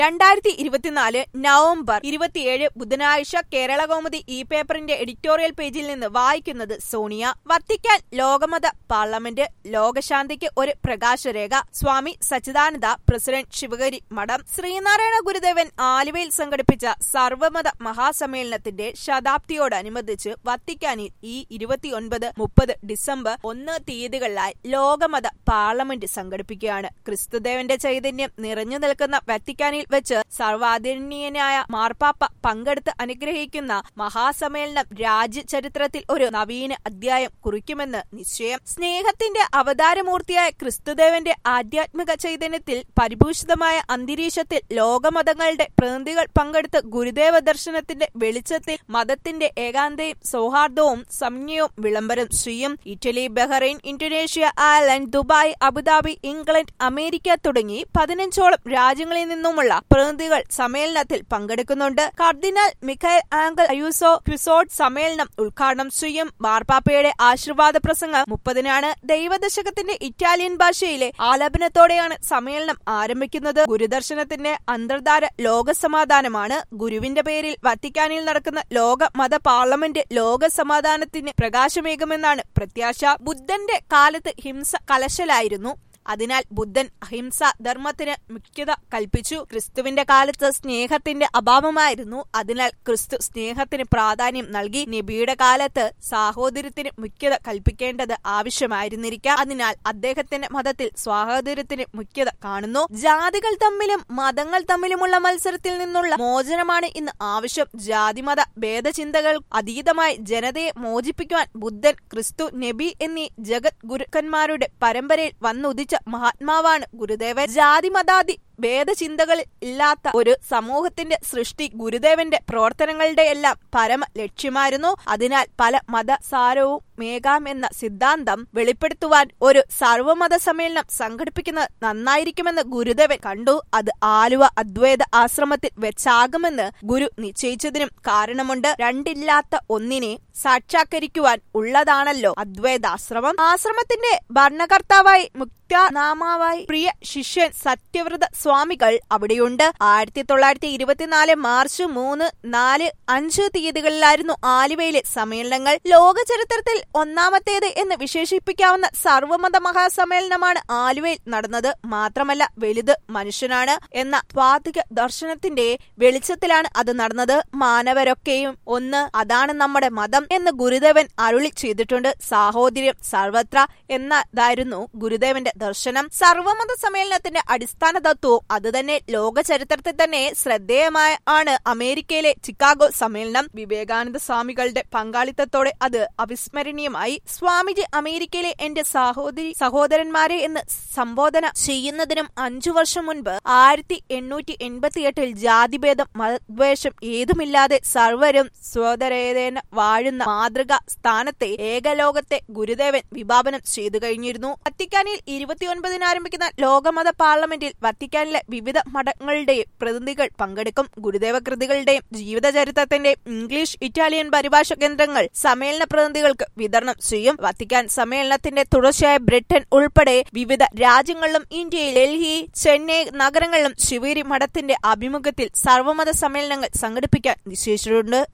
രണ്ടായിരത്തി ഇരുപത്തിനാല് നവംബർ ഇരുപത്തിയേഴ് ബുധനാഴ്ച കേരള കൗമുദി ഇ പേപ്പറിന്റെ എഡിറ്റോറിയൽ പേജിൽ നിന്ന് വായിക്കുന്നത് സോണിയ വത്തിക്കാൻ ലോകമത പാർലമെന്റ് ലോകശാന്തിക്ക് ഒരു പ്രകാശരേഖ സ്വാമി സച്ചിദാനന്ദ പ്രസിഡന്റ് ശിവഗരി മഠം ശ്രീനാരായണ ഗുരുദേവൻ ആലുവയിൽ സംഘടിപ്പിച്ച സർവമത മഹാസമ്മേളനത്തിന്റെ ശതാബ്ദിയോടനുബന്ധിച്ച് വത്തിക്കാനിൽ ഈ ഇരുപത്തിയൊൻപത് മുപ്പത് ഡിസംബർ ഒന്ന് തീയതികളിലായി ലോകമത പാർലമെന്റ് സംഘടിപ്പിക്കുകയാണ് ക്രിസ്തുദേവന്റെ ചൈതന്യം നിറഞ്ഞു നിൽക്കുന്ന വത്തിക്കാനിൽ വെച്ച് സർവാദരണീയനായ മാർപ്പാപ്പ പങ്കെടുത്ത് അനുഗ്രഹിക്കുന്ന മഹാസമ്മേളനം രാജ്യചരിത്രത്തിൽ ഒരു നവീന അധ്യായം കുറിക്കുമെന്ന് നിശ്ചയം സ്നേഹത്തിന്റെ അവതാരമൂർത്തിയായ ക്രിസ്തുദേവന്റെ ആധ്യാത്മിക ചൈതന്യത്തിൽ പരിഭൂഷിതമായ അന്തരീക്ഷത്തിൽ ലോകമതങ്ങളുടെ പ്രതിനിധികൾ പങ്കെടുത്ത് ഗുരുദേവ ദർശനത്തിന്റെ വെളിച്ചത്തിൽ മതത്തിന്റെ ഏകാന്തയും സൗഹാർദ്ദവും സംജ്ഞയും വിളംബരം ചെയ്യും Italy Bahrain Indonesia Ireland Dubai Abu Dhabi England America തുടങ്ങി പതിനഞ്ചോളം രാജ്യങ്ങളിൽ നിന്നുമുള്ള പ്രതിനിധികൾ സമ്മേളനത്തിൽ പങ്കെടുക്കുന്നുണ്ട് കർദിനാൾ മിഖായൽ ആംഗൽ അയൂസോ ക്വിസോഡ് സമ്മേളനം ഉദ്ഘാടനം ചെയ്യും മാർപ്പാപ്പയുടെ ആശീർവാദ പ്രസംഗം മുപ്പതിനാണ് ദൈവദശകത്തിന്റെ ഇറ്റാലിയൻ ഭാഷയിലെ ആലാപനത്തോടെയാണ് സമ്മേളനം ആരംഭിക്കുന്നത് ഗുരുദർശനത്തിന്റെ അന്തർധാര ലോകസമാധാനമാണ് ഗുരുവിന്റെ പേരിൽ വത്തിക്കാനിൽ നടക്കുന്ന ലോക മത പാർലമെന്റ് ലോക സമാധാനത്തിന് പ്രകാശമേകുമെന്നാണ് പ്രത്യാശ ബുദ്ധന്റെ കാലത്ത് ഹിംസ കലശലായിരുന്നു അതിനാൽ ബുദ്ധൻ അഹിംസ ധർമ്മത്തിന് മുഖ്യത കൽപ്പിച്ചു ക്രിസ്തുവിന്റെ കാലത്ത് സ്നേഹത്തിന്റെ അഭാവമായിരുന്നു അതിനാൽ ക്രിസ്തു സ്നേഹത്തിന് പ്രാധാന്യം നൽകി നബിയുടെ കാലത്ത് സാഹോദര്യത്തിന് മുഖ്യത കൽപ്പിക്കേണ്ടത് ആവശ്യമായിരുന്നിരിക്കാം അതിനാൽ അദ്ദേഹത്തിന്റെ മതത്തിൽ സ്വാഹോദര്യത്തിന് മുഖ്യത കാണുന്നു ജാതികൾ തമ്മിലും മതങ്ങൾ തമ്മിലുമുള്ള മത്സരത്തിൽ നിന്നുള്ള മോചനമാണ് ഇന്ന് ആവശ്യം ജാതിമത ഭേദചിന്തകൾ അതീതമായി ജനതയെ മോചിപ്പിക്കുവാൻ ബുദ്ധൻ ക്രിസ്തു നബി എന്നീ ജഗത് ഗുരുക്കന്മാരുടെ പരമ്പരയിൽ വന്നുദിച്ച മഹാത്മാവാണ് ഗുരുദേവൻ ജാതിമതാദി ഭേദചിന്തകൾ ഇല്ലാത്ത ഒരു സമൂഹത്തിന്റെ സൃഷ്ടി ഗുരുദേവന്റെ പ്രവർത്തനങ്ങളുടെ എല്ലാം പരമ ലക്ഷ്യമായിരുന്നു അതിനാൽ പല മതസാരവും മേകാം എന്ന സിദ്ധാന്തം വെളിപ്പെടുത്തുവാൻ ഒരു സർവമത സമ്മേളനം സംഘടിപ്പിക്കുന്നത് നന്നായിരിക്കുമെന്ന് ഗുരുദേവൻ കണ്ടു അത് ആലുവ അദ്വൈത ആശ്രമത്തിൽ വെച്ചാകുമെന്ന് ഗുരു നിശ്ചയിച്ചതിനും കാരണമുണ്ട് രണ്ടില്ലാത്ത ഒന്നിനെ സാക്ഷാത്കരിക്കുവാൻ ഉള്ളതാണല്ലോ അദ്വൈതാശ്രമം ആശ്രമത്തിന്റെ ഭരണകർത്താവായി മുക്തനാമാവായി പ്രിയ ശിഷ്യൻ സത്യവ്രത സ്വാമികൾ അവിടെയുണ്ട് ആയിരത്തി തൊള്ളായിരത്തി ഇരുപത്തിനാല് മാർച്ച് മൂന്ന് നാല് അഞ്ച് തീയതികളിലായിരുന്നു ആലുവയിലെ സമ്മേളനങ്ങൾ ലോക ചരിത്രത്തിൽ ഒന്നാമത്തേത് എന്ന് വിശേഷിപ്പിക്കാവുന്ന സർവമത മഹാസമ്മേളനമാണ് ആലുവയിൽ നടന്നത് മാത്രമല്ല വലുത് മനുഷ്യനാണ് എന്ന സ്വാതിക ദർശനത്തിന്റെ വെളിച്ചത്തിലാണ് അത് നടന്നത് മാനവരൊക്കെയും ഒന്ന് അതാണ് നമ്മുടെ മതം എന്ന് ഗുരുദേവൻ അരുളി ചെയ്തിട്ടുണ്ട് സാഹോദര്യം സർവത്ര എന്നതായിരുന്നു ഗുരുദേവന്റെ ദർശനം സർവമത സമ്മേളനത്തിന്റെ അടിസ്ഥാന തത്വവും അതുതന്നെ ലോക ചരിത്രത്തിൽ തന്നെ ശ്രദ്ധേയമായ ആണ് അമേരിക്കയിലെ ചിക്കാഗോ സമ്മേളനം വിവേകാനന്ദ സ്വാമികളുടെ പങ്കാളിത്തത്തോടെ അത് അവിസ്മരണീയമായി സ്വാമിജി അമേരിക്കയിലെ എന്റെ സഹോദരി സഹോദരന്മാരെ എന്ന് സംബോധന ചെയ്യുന്നതിനും അഞ്ചു വർഷം മുൻപ് ആയിരത്തി എണ്ണൂറ്റി എൺപത്തിയെട്ടിൽ ജാതിഭേദം മതദ്വേഷം ഏതുമില്ലാതെ സർവരും സ്വതരേതേന വാഴുന്ന മാതൃക സ്ഥാനത്തെ ഏകലോകത്തെ ഗുരുദേവൻ വിഭാവനം ചെയ്തു കഴിഞ്ഞിരുന്നു വത്തിക്കാനിൽ ഇരുപത്തിയൊൻപതിന് ആരംഭിക്കുന്ന ലോകമത പാർലമെന്റിൽ വത്തിക്കാനിലെ വിവിധ മഠങ്ങളുടെയും പ്രതിനിധികൾ പങ്കെടുക്കും ഗുരുദേവ കൃതികളുടെയും ജീവിതചരിത്രത്തിന്റെയും ഇംഗ്ലീഷ് ഇറ്റാലിയൻ പരിഭാഷ കേന്ദ്രങ്ങൾ സമ്മേളന പ്രതിനിധികൾക്ക് വിതരണം ചെയ്യും വത്തിക്കാൻ സമ്മേളനത്തിന്റെ തുടർച്ചയായ ബ്രിട്ടൻ ഉൾപ്പെടെ വിവിധ രാജ്യങ്ങളിലും ഇന്ത്യയിൽ ഡൽഹി ചെന്നൈ നഗരങ്ങളിലും ശിവേരി മഠത്തിന്റെ ആഭിമുഖ്യത്തിൽ സർവമത സമ്മേളനങ്ങൾ സംഘടിപ്പിക്കാൻ നിശ്ചയിച്ചിട്ടുണ്ട്